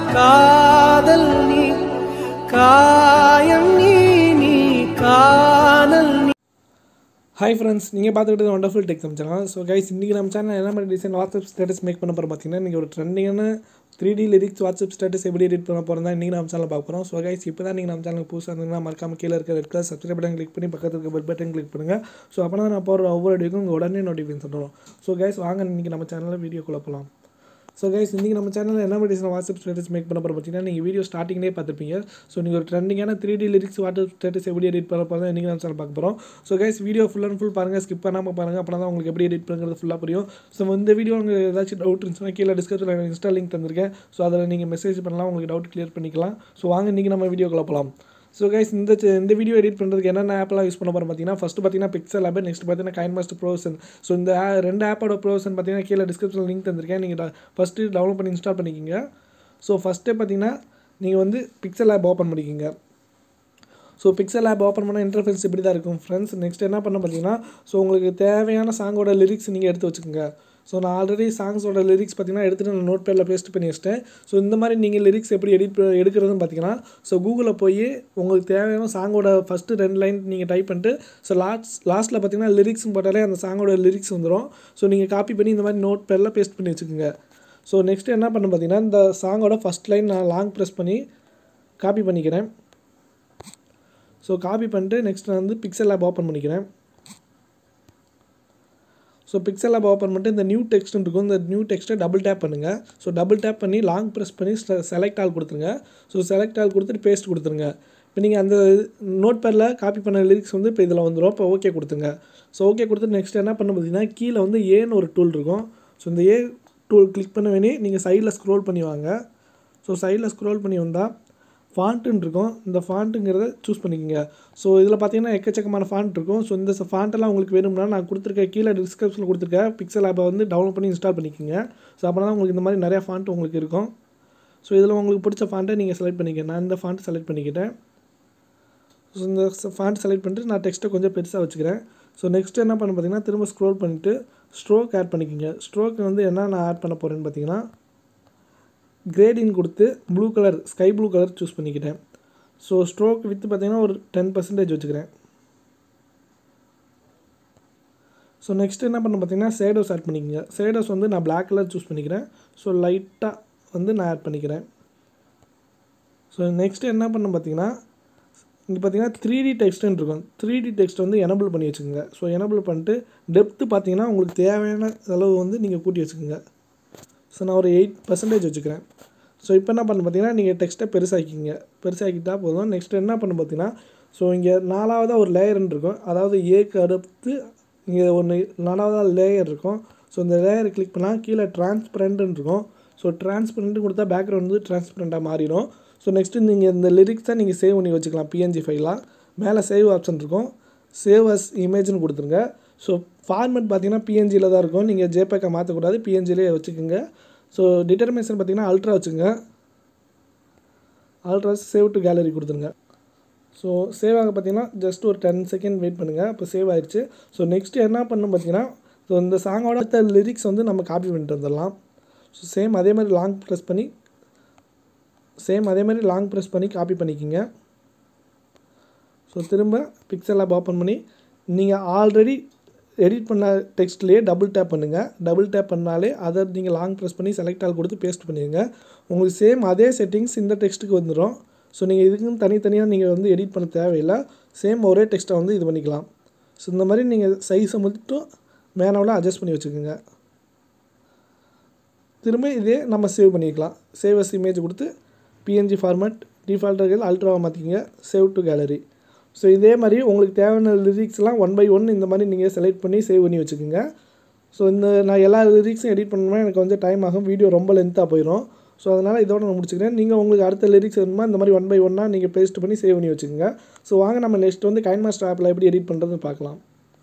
காதல் நீ காயம் நீ நீ காதல் நீ ஹாய் ஃப்ரெண்ட்ஸ் நீங்கள் பார்த்துக்கிட்டு wonderful tech channel so guys இன்றைக்கி நம்ம சேனல் என்ன மாதிரி டிசைன் வாட்ஸ்அப் ஸ்டேட்டஸ் மேக் பண்ண போகிறோம் பார்த்தீங்கன்னா இன்றைக்கி ஒரு ட்ரெண்டிங்கான three D lyrics WhatsApp status எப்படி எடிட் பண்ண போகிறோம் தான் இன்றைக்கி நம்ம சேனல் பார்க்க போகிறோம் ஸோ கைஸ் இப்போ தான் நீங்கள் நம்ம சேனலுக்கு புதுசாக இருந்தீங்கன்னா மறக்காம கீழே இருக்க red colour subscribe button click பண்ணி பக்கத்தில் இருக்க பெல் பட்டன் கிளிக் பண்ணுங்கள் ஸோ அப்போ தான் நான் போகிற ஒவ்வொரு வீடியோக்கும் உங்கள் உடனே நோட்டிஃபிகேஷன் வரும் ஸோ கைஸ் வாங்க இன்றைக்கி நம்ம சேனலில் வீடியோ போகலாம் ஸோ கைஸ் இன்றைக்கி நம்ம சேனலில் என்ன மாதிரி வாட்ஸ்அப் ஸ்டேட்டஸ் மேக் பண்ண போகிறோம் பார்த்தீங்கன்னா நீங்கள் வீடியோ ஸ்டார்டிங்லேயே பார்த்துருப்பீங்க ஸோ நீங்கள் ஒரு ட்ரெண்டிங்கான three D lyrics WhatsApp status எப்படி எடிட் பண்ண போகிறோம் இன்றைக்கி நம்ம சேனல் பார்க்க போகிறோம் so guys video full and full பாருங்கள் ஸ்கிப் பண்ணாமல் பாருங்கள் அப்போ தான் உங்களுக்கு எப்படி எடிட் பண்ணுறது ஃபுல்லாக புரியும் ஸோ இந்த வீடியோ உங்களுக்கு ஏதாச்சும் டவுட் இருந்துச்சுன்னா கீழே டிஸ்கிரிப்ஷனில் இன்ஸ்டா லிங்க் தந்திருக்கேன் ஸோ அதில் நீங்கள் மெசேஜ் பண்ணலாம் உங்களுக்கு டவுட் கிளியர் பண்ணிக்கலாம் ஸோ வாங்க இன்றைக்கி நம்ம வீடியோக்குள்ள போகலாம் ஸோ கைஸ் இந்த ச்ச- இந்த வீடியோ எடிட் பண்ணுறதுக்கு என்னென்ன ஆப்லாம் யூஸ் பண்ண போகிறோம் பார்த்தீங்கன்னா ஃபஸ்ட்டு பார்த்தீங்கன்னா பிக்சல் ஆப் நெக்ஸ்ட் பார்த்தீங்கன்னா கைன் மாஸ்டர் ப்ரோசன் ஸோ இந்த a- ரெண்டு ஆப்போட ப்ரோசன் பார்த்தீங்கன்னா கீழே டிஸ்கிரிப்ஷனில் லிங்க் தந்திருக்கேன் நீங்கள் ஃபஸ்ட்டு டவுன்லோட் பண்ணி இன்ஸ்டால் பண்ணிக்கிங்க ஸோ ஃபஸ்ட்டே பார்த்தீங்கன்னா நீங்கள் வந்து பிக்சல் ஆப் ஓப்பன் பண்ணிக்கிங்க ஸோ பிக்சல் ஆப் ஓப்பன் பண்ண இன்டர்ஃபேஸ் இப்படி தான் இருக்கும் ஃப்ரெண்ட்ஸ் நெக்ஸ்ட் என்ன பண்ண பார்த்தீங்கன்னா ஸோ உங்களுக்கு தேவையான சாங்கோட லிரிக்ஸ் நீங்கள் எடுத்து வச்சுக்கோங்க ஸோ நான் ஆல்ரெடி சாங்ஸோட லிரிக்ஸ் பார்த்தீங்கன்னா எடுத்துகிட்டு நான் நோட் பேரில் பேஸ்ட் பண்ணி வச்சிட்டேன் ஸோ இந்த மாதிரி நீங்கள் லிரிக்ஸ் எப்படி எடிட் எடுக்கிறதுன்னு பார்த்தீங்கன்னா ஸோ கூகுளில் போய் உங்களுக்கு தேவையான சாங்கோட ஃபஸ்ட்டு ரெண்டு லைன் நீங்கள் டைப் பண்ணிட்டு ஸோ லாஸ்ட் லாஸ்ட்டில் பார்த்தீங்கன்னா லிரிக்ஸ் போட்டாலே அந்த சாங்கோட லிரிக்ஸ் வந்துடும் ஸோ நீங்கள் காப்பி பண்ணி இந்த மாதிரி நோட் பேரில் பேஸ்ட் பண்ணி வச்சுக்கோங்க ஸோ நெக்ஸ்ட் என்ன பண்ண பார்த்தீங்கன்னா இந்த சாங்கோட ஃபஸ்ட் லைன் நான் லாங் ப்ரெஸ் பண்ணி காப்பி பண்ணிக்கிறேன் ஸோ காப்பி பண்ணிட்டு நெக்ஸ்ட் நான் வந்து பிக்சல் ஆப் ஓப்பன் பண்ணிக்கிறேன் ஸோ பிக்சல் ஆப் ஓப்பன் பண்ணிட்டு இந்த நியூ டெக்ஸ்ட் இருக்கும் இந்த நியூ டெக்ஸ்ட்டை டபுள் டேப் பண்ணுங்கள் ஸோ டபுள் டேப் பண்ணி லாங் ப்ரெஸ் பண்ணி செலக்ட் ஆல் கொடுத்துருங்க ஸோ செலக்ட் ஆல் கொடுத்துட்டு பேஸ்ட் கொடுத்துருங்க இப்போ நீங்கள் அந்த நோட் பேரில் காப்பி பண்ண லிரிக்ஸ் வந்து இப்போ இதில் வந்துடும் இப்போ ஓகே கொடுத்துங்க ஸோ ஓகே கொடுத்து நெக்ஸ்ட் என்ன பண்ண பார்த்தீங்கன்னா கீழே வந்து ஏன்னு ஒரு டூல் இருக்கும் ஸோ இந்த ஏ டூல் கிளிக் பண்ண வேணி நீங்கள் சைடில் ஸ்க்ரோல் பண்ணி வாங்க ஸோ சைடில் ஸ்க்ரோல் பண்ணி வந்தால் ஃபாண்ட்டுன்னு இருக்கும் இந்த ஃபாண்ட்டுங்கிறத சூஸ் பண்ணிக்கோங்க ஸோ இதில் பார்த்தீங்கன்னா எக்கச்சக்கமான ஃபாண்ட் இருக்கும் ஸோ இந்த ஃபாண்ட்டெல்லாம் உங்களுக்கு வேணும்னா நான் கொடுத்துருக்க கீழே டிஸ்கிரிப்ஷனில் கொடுத்துருக்க பிக்சல் ஆப்பை வந்து டவுன்லோட் பண்ணி இன்ஸ்டால் பண்ணிக்கோங்க ஸோ அப்போ தான் உங்களுக்கு இந்த மாதிரி நிறையா ஃபாண்ட் உங்களுக்கு இருக்கும் ஸோ இதில் உங்களுக்கு பிடிச்ச ஃபாண்ட்டை நீங்கள் செலக்ட் பண்ணிக்க நான் இந்த ஃபாண்ட் செலக்ட் பண்ணிக்கிட்டேன் ஸோ இந்த ஃபாண்ட் செலக்ட் பண்ணிட்டு நான் டெக்ஸ்ட்டை கொஞ்சம் பெருசாக வச்சுக்கிறேன் ஸோ நெக்ஸ்ட் என்ன பண்ண பார்த்தீங்கன்னா திரும்ப ஸ்க்ரோல் பண்ணிவிட்டு ஸ்ட்ரோக் ஆட் பண்ணிக்கோங்க ஸ்ட்ரோக் வந்து என்ன நான் ஆட் பண்ண போகிறேன்னு பார்த்தீங்கன்னா கிரேடின் கொடுத்து blue colour sky blue colour choose பண்ணிக்கிட்டேன் ஸோ ஸ்ட்ரோக் வித்து பார்த்தீங்கன்னா ஒரு டென் பர்சன்டேஜ் வச்சுக்கிறேன் ஸோ நெக்ஸ்ட் என்ன பண்ண பார்த்தீங்கன்னா ஷேடோஸ் ஆட் பண்ணிக்கோங்க ஷேடோஸ் வந்து நான் Black கலர் சூஸ் பண்ணிக்கிறேன் ஸோ லைட்டாக வந்து நான் ஆட் பண்ணிக்கிறேன் ஸோ நெக்ஸ்ட் என்ன பண்ண பார்த்தீங்கன்னா இங்கே பார்த்தீங்கன்னா த்ரீ டி டெக்ஸ்ட்னு இருக்கும் த்ரீ டி டெக்ஸ்ட் வந்து எனபிள் பண்ணி வச்சுக்கோங்க ஸோ எனபிள் பண்ணிட்டு டெப்த்து பார்த்தீங்கன்னா உங்களுக்கு தேவையான அளவு வந்து நீங்கள் கூட்டி வச்சுக்கோங்க ஸோ நான் ஒரு எயிட் பர்சன்டேஜ் வச்சுக்கிறேன் ஸோ இப்போ என்ன பண்ண பார்த்தீங்கன்னா நீங்கள் டெக்ஸ்ட்டை பெருசாக்கிங்க பெருசாக்கிட்டா போதும் நெக்ஸ்ட் என்ன பண்ண பார்த்தீங்கன்னா ஸோ இங்கே நாலாவதாக ஒரு லேயர்னு இருக்கும் அதாவது ஏக்கு அடுத்து இங்கே ஒன்று நாலாவதாக லேயர் இருக்கும் ஸோ இந்த லேயரை கிளிக் பண்ணால் கீழே டிரான்ஸ்பரண்ட்னு இருக்கும் ஸோ டிரான்ஸ்பரண்ட் கொடுத்தா பேக்ரவுண்ட் வந்து டிரான்ஸ்பரண்ட்டாக மாறிடும் ஸோ நெக்ஸ்ட்டு நீங்கள் இந்த லிரிக்ஸை நீங்கள் சேவ் பண்ணி வச்சுக்கலாம் பிஎன்ஜி ஃபைலாக மேலே சேவ் ஆப்ஷன் இருக்கும் சேவ் அஸ் இமேஜ்னு கொடுத்துருங்க ஸோ ஃபார்மேட் பார்த்தீங்கன்னா பிஎன்ஜியில் தான் இருக்கும் நீங்கள் ஜேபேக்கை மாற்றக்கூடாது பிஎன்ஜிலே வச்சுக்கோங்க ஸோ டிட்டர்மினேஷன் பார்த்தீங்கன்னா அல்ட்ரா வச்சுங்க அல்ட்ரா சேவ் டு கேலரி கொடுத்துருங்க ஸோ சேவ் ஆக பார்த்தீங்கன்னா ஜஸ்ட் ஒரு டென் செகண்ட் வெயிட் பண்ணுங்கள் இப்போ சேவ் ஆயிடுச்சு ஸோ நெக்ஸ்ட் என்ன பண்ணணும் பார்த்தீங்கன்னா ஸோ இந்த சாங்கோட அடுத்த லிரிக்ஸ் வந்து நம்ம காப்பி பண்ணிட்டு வந்துடலாம் ஸோ சேம் அதே மாதிரி லாங் ப்ரெஸ் பண்ணி சேம் அதே மாதிரி லாங் ப்ரெஸ் பண்ணி காப்பி பண்ணிக்கிங்க ஸோ திரும்ப பிக்சல் ஆப் ஓப்பன் பண்ணி நீங்கள் ஆல்ரெடி எடிட் பண்ண டெக்ஸ்ட்லேயே டபுள் டேப் பண்ணுங்கள் டபுள் டேப் பண்ணாலே அதை நீங்கள் லாங் ப்ரெஸ் பண்ணி செலக்ட் ஆல் கொடுத்து பேஸ்ட் பண்ணிடுங்க உங்களுக்கு சேம் அதே செட்டிங்ஸ் இந்த டெக்ஸ்ட்டுக்கு வந்துடும் ஸோ நீங்கள் இதுக்குன்னு தனித்தனியாக நீங்கள் வந்து எடிட் பண்ண தேவையில்லை சேம் ஒரே டெக்ஸ்ட்டை வந்து இது பண்ணிக்கலாம் ஸோ இந்த மாதிரி நீங்கள் சைஸை மட்டும் மேனுவலாக அட்ஜஸ்ட் பண்ணி வச்சுக்கோங்க திரும்ப இதே நம்ம சேவ் பண்ணிக்கலாம் சேவ் அஸ் இமேஜ் கொடுத்து பிஎன்ஜி ஃபார்மேட் டிஃபால்ட்டாக அல்ட்ராவை மாற்றிக்கிங்க சேவ் டு கேலரி ஸோ இதே மாதிரி உங்களுக்கு தேவையான லிரிக்ஸ்லாம் ஒன் பை ஒன் இந்த மாதிரி நீங்கள் செலக்ட் பண்ணி சேவ் பண்ணி வச்சுக்கோங்க ஸோ இந்த நான் எல்லா லிரிக்ஸும் எடிட் பண்ணணும்னா எனக்கு கொஞ்சம் டைம் ஆகும் வீடியோ ரொம்ப லென்த்தாக போயிடும் ஸோ அதனால் இதோட நான் முடிச்சுக்கிறேன் நீங்கள் உங்களுக்கு அடுத்த லிரிக்ஸ் வேணுமா இந்த மாதிரி ஒன் பை ஒன்னாக நீங்கள் பேஸ்ட் பண்ணி சேவ் பண்ணி வச்சுக்கோங்க ஸோ வாங்க நம்ம நெக்ஸ்ட் வந்து கைன் மாஸ்டர் ஆப்பில் எப்படி எடிட் பண்ணுறதுன்னு பார்க்கலாம்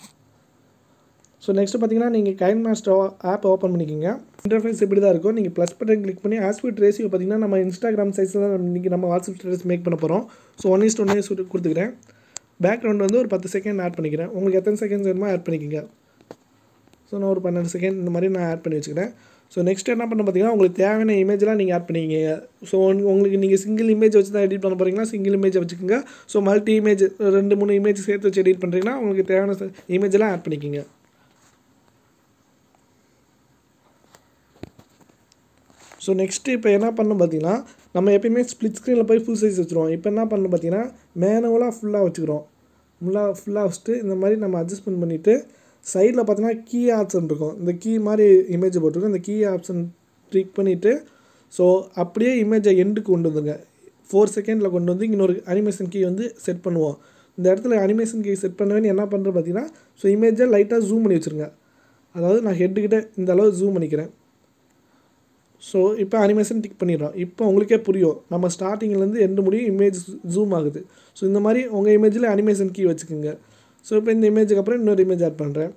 ஸோ நெக்ஸ்ட் பார்த்தீங்கன்னா நீங்கள் கைன் மாஸ்டர் ஆப் ஓப்பன் பண்ணிக்கிங்க இன்டர்ஃபேஸ் இப்படி தான் இருக்கும் நீங்கள் ப்ளஸ் பட்டன் கிளிக் பண்ணி ஆஸ்பிட் ரேஷியோ பார்த்தீங்கன்னா நம்ம இன்ஸ்டாகிராம் சைஸில் தான் இன்றைக்கி நம்ம வாட்ஸ்அப் ஸ்டேட்டஸ் மேக் பண்ண போகிறோம் ஸோ ஒன் இஸ்ட் ஒன்னே கொடுத்துக்கிறேன் பேக்ரவுண்ட் வந்து ஒரு பத்து செகண்ட் ஆட் பண்ணிக்கிறேன் உங்களுக்கு எத்தனை செகண்ட்ஸ் வேணுமோ ஆட் பண்ணிக்கோங்க ஸோ நான் ஒரு பன்னெண்டு செகண்ட் இந்த மாதிரி நான் ஆட் பண்ணி வச்சுக்கிறேன் ஸோ நெக்ஸ்ட் என்ன பண்ண பார்த்தீங்கன்னா உங்களுக்கு தேவையான இமேஜ்லாம் நீங்கள் ஆட் பண்ணிக்கிங்க ஸோ உங்களுக்கு நீங்கள் சிங்கிள் இமேஜ் வச்சு தான் எடிட் பண்ண போகிறீங்கன்னா சிங்கிள் இமேஜை வச்சுக்கோங்க ஸோ மல்டி இமேஜ் ரெண்டு மூணு இமேஜ் சேர்த்து வச்சு எடிட் பண்ணுறீங்கன்னா உங்களுக்கு தேவையான இமேஜெல்லாம் ஆட் பண்ணிக்கிங்க ஸோ நெக்ஸ்ட்டு இப்போ என்ன பண்ணணும் பார்த்தீங்கன்னா நம்ம எப்பயுமே ஸ்ப்ளிட் ஸ்க்ரீனில் போய் ஃபுல் சைஸ் வச்சுருவோம் இப்போ என்ன பண்ணணும் பார்த்தீங்கன்னா மேனுவலாக ஃபுல்லாக வச்சுக்கிறோம் ஃபுல்லாக ஃபுல்லாக வச்சுட்டு இந்த மாதிரி நம்ம அட்ஜஸ்ட்மெண்ட் பண்ணிவிட்டு சைடில் பார்த்தீங்கன்னா கீ ஆப்ஷன் இருக்கும் இந்த கீ மாதிரி இமேஜ் போட்டிருக்கோம் இந்த கீ ஆப்ஷன் கிளிக் பண்ணிவிட்டு ஸோ அப்படியே இமேஜை எண்டுக்கு கொண்டு வந்துங்க ஃபோர் செகண்டில் கொண்டு வந்து இன்னொரு அனிமேஷன் கீ வந்து செட் பண்ணுவோம் இந்த இடத்துல அனிமேஷன் கீ செட் பண்ணவே என்ன பண்ணுறேன் பார்த்தீங்கன்னா ஸோ இமேஜை லைட்டாக ஜூம் பண்ணி வச்சுருங்க அதாவது நான் ஹெட்டுக்கிட்ட இந்த அளவு ஜூம் பண்ணிக்கிறேன் ஸோ இப்போ அனிமேஷன் டிக் பண்ணிடுறோம் இப்போ உங்களுக்கே புரியும் நம்ம ஸ்டார்டிங்லேருந்து எண்டு முடியும் இமேஜ் ஜூம் ஆகுது ஸோ இந்த மாதிரி உங்கள் இமேஜில் அனிமேஷன் கீ வச்சுக்கோங்க ஸோ இப்போ இந்த இமேஜுக்கு அப்புறம் இன்னொரு இமேஜ் ஆட் பண்ணுறேன்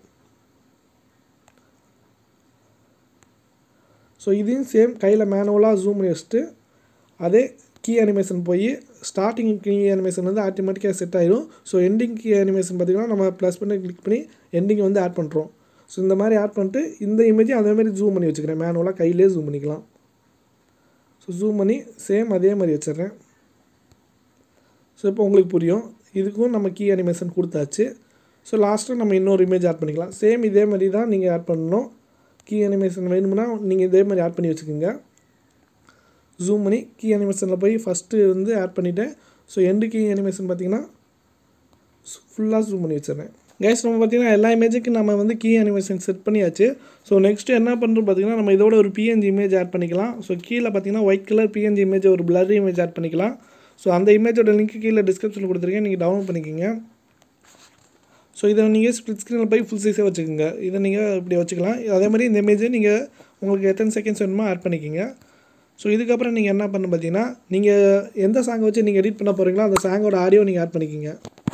ஸோ இதையும் சேம் கையில் மேனுவலாக ஜூம் பண்ணி வச்சுட்டு அதே கீ அனிமேஷன் போய் ஸ்டார்டிங் கீ அனிமேஷன் வந்து ஆட்டோமேட்டிக்காக செட் ஆயிடும் ஸோ எண்டிங் கீ அனிமேஷன் பார்த்திங்கன்னா நம்ம ப்ளஸ் பண்ணி கிளிக் பண்ணி எண்டிங் வந்து ஆட் பண்ணுறோம் ஸோ இந்த மாதிரி ஆட் பண்ணிட்டு இந்த இமேஜையும் அதே மாதிரி ஜூம் பண்ணி வச்சுக்கிறேன் மேனுவலாக கையிலே ஜூம் பண்ணிக்கலாம் ஸோ ஜூம் பண்ணி சேம் அதே மாதிரி வச்சிடுறேன் ஸோ இப்போ உங்களுக்கு புரியும் இதுக்கும் நம்ம கீ அனிமேஷன் கொடுத்தாச்சு ஸோ லாஸ்ட்டாக நம்ம இன்னொரு இமேஜ் ஆட் பண்ணிக்கலாம் சேம் இதே மாதிரி தான் நீங்கள் ஆட் பண்ணணும் கீ அனிமேஷன் வேணும்னா நீங்கள் இதே மாதிரி ஆட் பண்ணி வச்சுக்கோங்க ஜூம் பண்ணி கீ அனிமேஷனில் போய் ஃபஸ்ட்டு வந்து ஆட் பண்ணிவிட்டேன் ஸோ எண்டு கீ அனிமேஷன் பார்த்தீங்கன்னா ஃபுல்லாக ஜூம் பண்ணி வச்சிடுறேன் கைஸ் நம்ம பார்த்தீங்கன்னா எல்லா இமேஜுக்கும் நம்ம வந்து கீ அனிமேஷன் செட் பண்ணியாச்சு ஸோ நெக்ஸ்ட்டு என்ன பண்ணுறோம் பார்த்தீங்கன்னா நம்ம இதோட ஒரு பிஎன்ஜி இமேஜ் ஆட் பண்ணிக்கலாம் ஸோ கீழே பார்த்தீங்கன்னா ஒயிட் கலர் பிஎன்ஜி இமேஜ் ஒரு பிளர் இமேஜ் ஆட் பண்ணிக்கலாம் ஸோ அந்த இமேஜோட லிங்க் கீழே டிஸ்கிரிப்ஷனில் கொடுத்துருக்கேன் நீங்கள் டவுன்லோட் பண்ணிக்கோங்க ஸோ இதை நீங்கள் ஸ்ப்ளிட் ஸ்க்ரீனில் போய் ஃபுல் சைஸே வச்சுக்கோங்க இதை நீங்கள் இப்படி வச்சுக்கலாம் அதே மாதிரி இந்த இமேஜை நீங்கள் உங்களுக்கு எத்தனை செகண்ட்ஸ் வேணுமோ ஆட் பண்ணிக்கோங்க ஸோ இதுக்கப்புறம் நீங்கள் என்ன பண்ண பார்த்தீங்கன்னா நீங்கள் எந்த சாங்கை வச்சு நீங்கள் எடிட் பண்ண போகிறீங்களோ அந்த சாங்கோட ஆடியோ நீங்கள் ஆட் பண்ணிக்கோங்க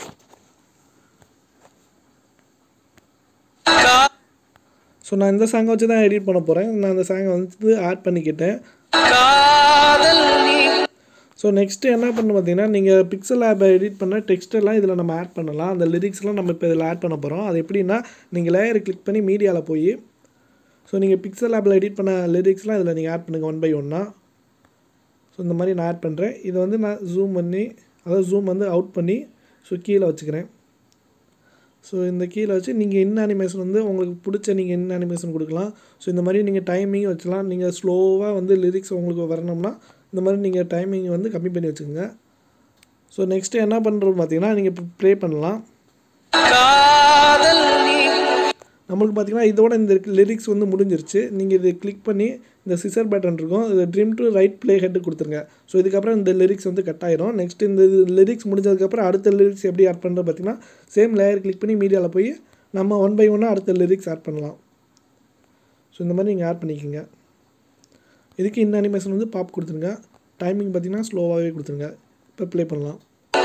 ஸோ நான் இந்த சாங்கை வச்சு தான் எடிட் பண்ண போகிறேன் நான் அந்த சாங்கை வந்து ஆட் பண்ணிக்கிட்டேன் காதல் நீ ஸோ நெக்ஸ்ட்டு என்ன பண்ண பார்த்தீங்கன்னா நீங்கள் பிக்சல் ஆப்பை எடிட் பண்ண டெக்ஸ்ட் எல்லாம் இதில் நம்ம ஆட் பண்ணலாம் அந்த லிரிக்ஸ்லாம் நம்ம இப்போ இதில் ஆட் பண்ண போகிறோம் அது எப்படின்னா நீங்கள் லேயர் கிளிக் பண்ணி மீடியாவில் போய் ஸோ நீங்கள் பிக்சல் ஆப்பில் எடிட் பண்ண லிரிக்ஸ்லாம் இதில் நீங்கள் ஆட் பண்ணுங்கள் ஒன் பை ஒன்னாக ஸோ இந்த மாதிரி நான் ஆட் பண்ணுறேன் இதை வந்து நான் ஜூம் பண்ணி அதாவது ஜூம் வந்து அவுட் பண்ணி ஸோ கீழே வச்சுக்கிறேன் ஸோ இந்த கீழே வச்சு நீங்கள் என்ன அனிமேஷன் வந்து உங்களுக்கு பிடிச்ச நீங்கள் என்ன அனிமேஷன் கொடுக்கலாம் ஸோ இந்த மாதிரி நீங்கள் டைமிங் வச்சுக்கலாம் நீங்கள் ஸ்லோவாக வந்து லிரிக்ஸ் உங்களுக்கு வரணும்னா இந்த மாதிரி நீங்கள் டைமிங் வந்து கம்மி பண்ணி வச்சுக்கோங்க ஸோ நெக்ஸ்ட்டு என்ன பண்ணுறோம் பார்த்தீங்கன்னா நீங்கள் இப்போ ப்ளே பண்ணலாம் காதல் நீ நம்மளுக்கு பார்த்தீங்கன்னா இதோட இந்த லிரிக்ஸ் வந்து முடிஞ்சிருச்சு நீங்கள் இது கிளிக் பண்ணி இந்த சிசர் பட்டன் இருக்கும் இது trim to right play head கொடுத்துருங்க ஸோ இதுக்கப்புறம் இந்த லிரிக்ஸ் வந்து கட் ஆயிரும் நெக்ஸ்ட் இந்த லிரிக்ஸ் முடிஞ்சதுக்கப்புறம் அடுத்த லிரிக்ஸ் எப்படி ஆட் பண்ணுறது பார்த்தீங்கன்னா சேம் லேயர் கிளிக் பண்ணி மீடியாவில் போய் நம்ம ஒன் பை ஒன்னாக அடுத்த லிரிக்ஸ் ஆட் பண்ணலாம் ஸோ இந்த மாதிரி நீங்கள் ஆட் பண்ணிக்கோங்க இதுக்கு இந்த அனிமேஷன் வந்து பாப் கொடுத்துருங்க டைமிங் பார்த்தீங்கன்னா ஸ்லோவாகவே கொடுத்துருங்க இப்போ ப்ளே பண்ணலாம்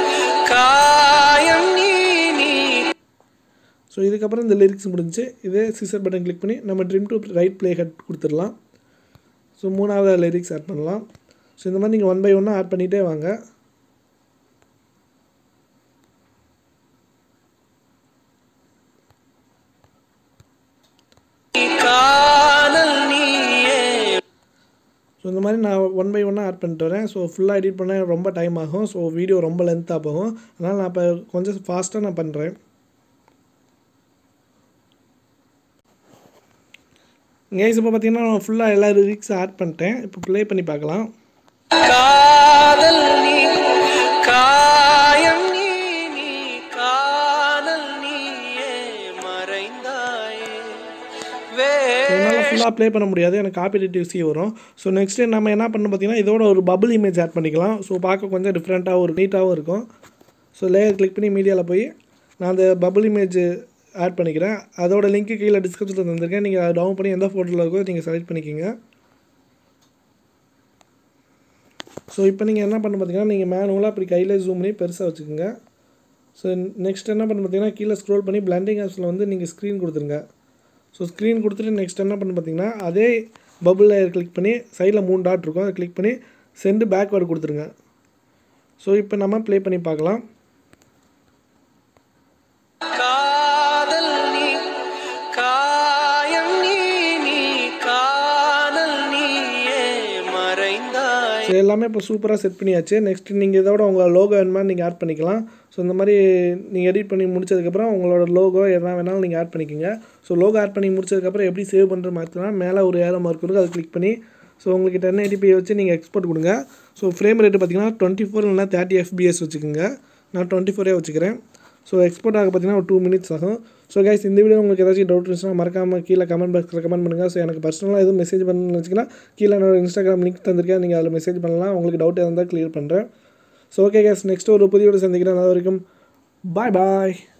காயம் நீ நீ ஸோ இதுக்கப்புறம் இந்த லிரிக்ஸ் முடிஞ்சு இதே சிசர் பட்டன் கிளிக் பண்ணி நம்ம trim to right play head கொடுத்துடலாம் ஸோ மூணாவது லிரிக்ஸ் ஆட் பண்ணலாம் ஸோ இந்த மாதிரி நீங்கள் ஒன் பை ஒன்னாக ஆட் பண்ணிகிட்டே வாங்க காதல் நீயே ஸோ இந்த மாதிரி நான் ஒன் பை ஒன்னாக ஆட் பண்ணிட்டு வரேன் ஸோ ஃபுல்லாக எடிட் பண்ண ரொம்ப டைம் ஆகும் ஸோ வீடியோ ரொம்ப லென்த்தாக போகும் அதனால் நான் இப்போ கொஞ்சம் ஃபாஸ்ட்டாக நான் பண்ணுறேன் கேஸ் இப்போ பார்த்தீங்கன்னா நான் ஃபுல்லாக எல்லா லிரிக்ஸும் ஆட் பண்ணிட்டேன் இப்போ ப்ளே பண்ணி பார்க்கலாம் காதல் நீ காயம் நீ நீ காதல் நீயே மறைந்தாயே வே என்னால் ஃபுல்லாக ப்ளே பண்ண முடியாது எனக்கு காப்பிரைட் இஷ்யூ வரும் ஸோ நெக்ஸ்ட்டு நம்ம என்ன பண்ணணும் பார்த்தீங்கன்னா இதோட ஒரு பபிள் இமேஜ் ஆட் பண்ணிக்கலாம் ஸோ பார்க்க கொஞ்சம் டிஃப்ரெண்ட்டாகவும் ஒரு நீட்டாகவும் இருக்கும் ஸோ லேயர் கிளிக் பண்ணி மீடியாவில் போய் நான் அந்த பபிள் இமேஜ் ஆட் பண்ணிக்கிறேன் அதோட லிங்க்கு கீழே டிஸ்கிரிப்ஷனில் தந்திருக்கேன் நீங்கள் அதை டவுன் பண்ணி எந்த ஃபோட்டோவில் இருக்கோ நீங்கள் செலக்ட் பண்ணிக்கோங்க ஸோ இப்போ நீங்கள் என்ன பண்ண பார்த்தீங்கன்னா நீங்கள் மேனுவலாக அப்படி கையில் ஜூம் பண்ணி பெருசாக வச்சுக்கோங்க ஸோ நெக்ஸ்ட் என்ன பண்ண பார்த்தீங்கன்னா கீழே ஸ்க்ரோல் பண்ணி பிளண்டிங் ஆப்ஸில் வந்து நீங்கள் ஸ்க்ரீன் கொடுத்துருங்க ஸோ ஸ்க்ரீன் கொடுத்துட்டு நெக்ஸ்ட் என்ன பண்ண பார்த்தீங்கன்னா அதே பபுள் லேயர் கிளிக் பண்ணி சைடில் மூணு டாட் இருக்கும் அதை கிளிக் பண்ணி சென்டு பேக்வேர்டு கொடுத்துருங்க ஸோ இப்போ நம்ம ப்ளே பண்ணி பார்க்கலாம் காதல் நீ காயம் நீ நீ எல்லாமே இப்போ சூப்பராக செட் பண்ணியாச்சு நெக்ஸ்ட் நீங்கள் இதோட உங்கள் லோகோ வேணுமா நீங்கள் ஆட் பண்ணிக்கலாம் ஸோ இந்த மாதிரி நீங்கள் எடிட் பண்ணி முடிச்சதுக்கப்புறம் உங்களோட லோகோ எதனா வேணாலும் நீங்கள் ஆட் பண்ணிக்கோங்க ஸோ லோகோ ஆட் பண்ணி முடிச்சதுக்கப்புறம் எப்படி சேவ் பண்ணுற மாதிரினா மேலே ஒரு ஏரோ மார்க் இருக்குது அதை கிளிக் பண்ணி ஸோ உங்களுக்கு டென் எயிட்டிபி வச்சு நீங்கள் எக்ஸ்போர்ட் கொடுங்க ஸோ ஃப்ரேம் ரேட்டு பார்த்தீங்கன்னா டுவெண்ட்டி ஃபோர் இல்லைனா தேர்ட்டி எஃபிஎஸ் வச்சுக்கோங்க நான் டுவெண்ட்டி ஃபோரே வச்சுக்கிறேன் ஸோ எக்ஸ்போர்ட் ஆக பார்த்தீங்கன்னா ஒரு டூ மினிட்ஸ் ஆகும் ஸோ கைஸ் இந்த வீடியோ உங்களுக்கு ஏதாச்சும் டவுட் இருந்துச்சுன்னா மறக்காமல் கீழே கமெண்ட் பாக்ஸில் கமெண்ட் பண்ணுங்கள் ஸோ எனக்கு பர்சனலாக எதுவும் மெசேஜ் பண்ணணும்னு வச்சுக்கலாம் கீழே என்னோட இன்ஸ்டாகிராம் லிங்க் தந்திருக்கேன் நீங்கள் அதில் மெசேஜ் பண்ணலாம் உங்களுக்கு டவுட் இருந்தால் க்ளியர் பண்ணுறேன் ஸோ ஓகே கைஸ் நெக்ஸ்ட் ஒரு புதிய வீடியோ சந்திக்கிறேன் அது வரைக்கும் பாய் பாய்